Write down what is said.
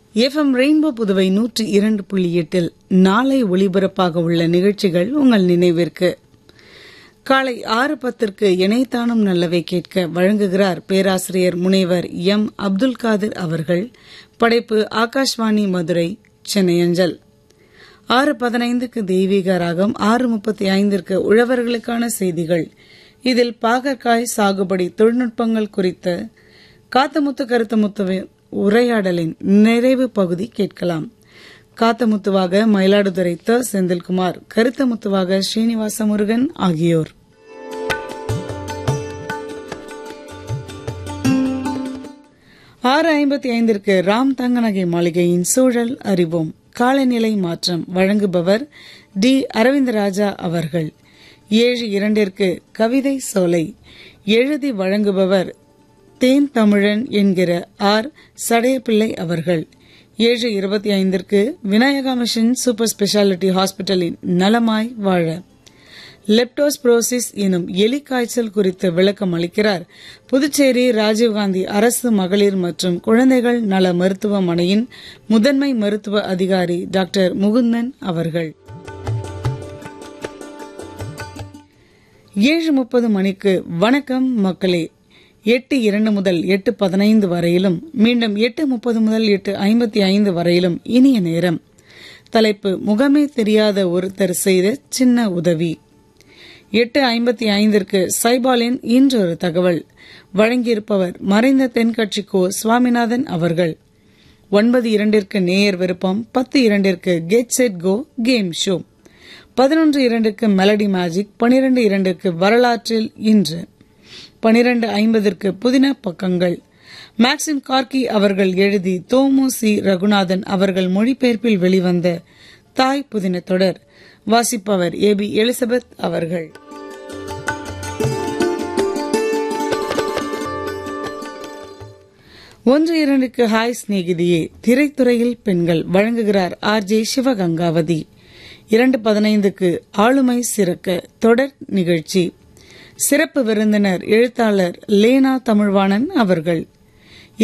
FM rainbow Puduvai நூற்றி இரண்டு புள்ளி எட்டில் நாளை ஒளிபரப்பாக உள்ள நிகழ்ச்சிகள் உங்கள் நினைவிற்கு காலை ஆறு பத்திற்கு இணைத்தானும் நல்லவை கேட்க வழங்குகிறார் பேராசிரியர் முனைவர் எம் அப்துல் காதிர் அவர்கள் படைப்பு ஆகாஷ்வாணி மதுரை சென்னை அஞ்சல் ஆறு பதினைந்துக்கு தெய்வீக ராகம் ஆறு முப்பத்தி ஐந்திற்கு உழவர்களுக்கான செய்திகள் இதில் பாகற்காய் சாகுபடி தொழில்நுட்பங்கள் குறித்த காத்தமுத்து கருத்தமுத்துவின் உரையாடலின் நிறைவு பகுதி கேட்கலாம் காத்தமுத்துவாக மயிலாடுதுறை த செந்தில்குமார் கருத்தமுத்துவாக ஸ்ரீனிவாச முருகன் ஆகியோர் ஆறு ஐம்பத்தி ஐந்திற்கு ராம் தங்கநகை மாளிகையின் சூழல் அறிவோம் காலநிலை மாற்றம் வழங்குபவர் டி அரவிந்தராஜா அவர்கள் ஏழு இரண்டிற்கு கவிதை சோலை எழுதி வழங்குபவர் தேன் தமிழன் என்கிற ஆர் சடையப்பிள்ளை அவர்கள் ஏழு இருபத்தி ஐந்திற்கு விநாயகா மிஷன் சூப்பர் ஸ்பெஷாலிட்டி ஹாஸ்பிட்டலின் நலமாய் வாழ லெப்டோஸ்புரோசிஸ் எனும் எலி காய்ச்சல் குறித்து விளக்கம் அளிக்கிறார் புதுச்சேரி ராஜீவ்காந்தி அரசு மகளிர் மற்றும் குழந்தைகள் நல மருத்துவமனையின் முதன்மை மருத்துவ அதிகாரி டாக்டர் முகுந்தன் அவர்கள் ஏழு முப்பது மணிக்கு வணக்கம் மக்களே எட்டு இரண்டு முதல் எட்டு பதினைந்து வரையிலும் மீண்டும் எட்டு முப்பது முதல் எட்டு ஐம்பத்தி ஐந்து வரையிலும் இனிய நேரம் தலைப்பு முகமே தெரியாத ஒருத்தர் செய்த சின்ன உதவி எட்டு ஐம்பத்தி ஐந்திற்கு சைபாலின் இன்றொரு தகவல் வழங்கியிருப்பவர் மறைந்த தென்கட்சி கோ சுவாமிநாதன் அவர்கள் ஒன்பது இரண்டிற்கு நேயர் விருப்பம் பத்து இரண்டிற்கு get set go game show பதினொன்று இரண்டுக்கு மெலடி மேஜிக் பனிரெண்டு இரண்டுக்கு வரலாற்றில் இன்று பனிரெண்டு ஐம்பதற்கு புதின பக்கங்கள் மேக்சிம் கார்கி அவர்கள் எழுதி தோமு சி ரகுநாதன் அவர்கள் மொழிபெயர்ப்பில் வெளிவந்த தாய் புதின தொடர் வாசிப்பவர் ஏ பி எலிசபெத் அவர்கள் ஒன்று இரண்டுக்கு ஹாய் சிநேகிதியே திரைத்துறையில் பெண்கள் வழங்குகிறார் ஆர் ஜே சிவகங்காவதி இரண்டு பதினைந்துக்கு ஆளுமை சிறக்க தொடர் நிகழ்ச்சி சிறப்பு விருந்தினர் எழுத்தாளர் லேனா தமிழ்வாணன் அவர்கள்